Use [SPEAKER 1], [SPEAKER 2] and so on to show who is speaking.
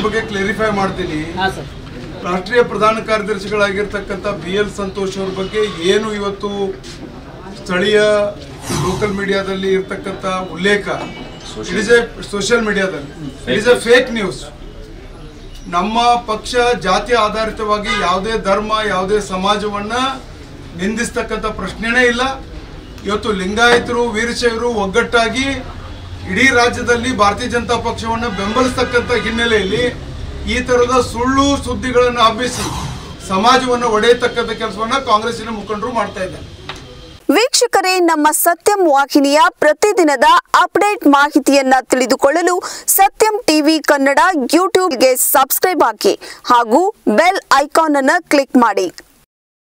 [SPEAKER 1] ಬಗ್ಗೆ ಕ್ಲಾರಿಫೈ ಮಾಡ್ತೀನಿ
[SPEAKER 2] ಹಾಂ ಸರ್
[SPEAKER 1] ರಾಷ್ಟ್ರೀಯ ಪ್ರಧಾನ ಕಾರ್ಯದರ್ಶಿಗಳಾಗಿರ್ತಕ್ಕಂಥ ಬಿ ಎಲ್ ಸಂತೋಷ್ ಅವ್ರ ಬಗ್ಗೆ ಏನು ಇವತ್ತು ಸ್ಥಳೀಯ ಲೋಕಲ್ ಮೀಡಿಯಾದಲ್ಲಿ ಇರ್ತಕ್ಕಂಥ ಉಲ್ಲೇಖ ಇಟ್ ಇಸ್ ಎ ಸೋಷಿಯಲ್ ಮೀಡಿಯಾದಲ್ಲಿ it is a fake news ನಮ್ಮ ಪಕ್ಷ ಜಾತಿ ಆಧಾರಿತವಾಗಿ ಯಾವುದೇ ಧರ್ಮ ಯಾವುದೇ ಸಮಾಜವನ್ನ ನಿಂದಿಸ್ತಕ್ಕಂಥ ಪ್ರಶ್ನೆನೇ ಇಲ್ಲ ಇವತ್ತು ಲಿಂಗಾಯತರು ವೀರಶೈವರು ಒಗ್ಗಟ್ಟಾಗಿ ಇಡೀ ರಾಜ್ಯದಲ್ಲಿ ಭಾರತೀಯ ಜನತಾ ಪಕ್ಷವನ್ನು ಬೆಂಬಲಿಸ್ತಕ್ಕಂಥ ಹಿನ್ನೆಲೆಯಲ್ಲಿ ಈ ತರದ ಸುಳ್ಳು ಸುದ್ದಿಗಳನ್ನು ಹಬ್ಬಿಸಿ ಸಮಾಜವನ್ನು ಒಡೆಯತಕ್ಕಂಥ ಕೆಲಸವನ್ನ ಕಾಂಗ್ರೆಸ್ಸಿನ ಮುಖಂಡರು ಮಾಡ್ತಾ ಇದ್ದಾರೆ
[SPEAKER 3] ವೀಕ್ಷಕರೇ ನಮ್ಮ ಸತ್ಯಂ ವಾಹಿನಿಯ ಪ್ರತಿದಿನದ ಅಪ್ಡೇಟ್ ಮಾಹಿತಿಯನ್ನ ತಿಳಿದುಕೊಳ್ಳಲು ಸತ್ಯಂ ಟಿವಿ ಕನ್ನಡ ಯೂಟ್ಯೂಬ್ಗೆ ಸಬ್ಸ್ಕ್ರೈಬ್ ಹಾಕಿ ಹಾಗೂ ಬೆಲ್ ಐಕಾನ್ ಅನ್ನು ಕ್ಲಿಕ್ ಮಾಡಿ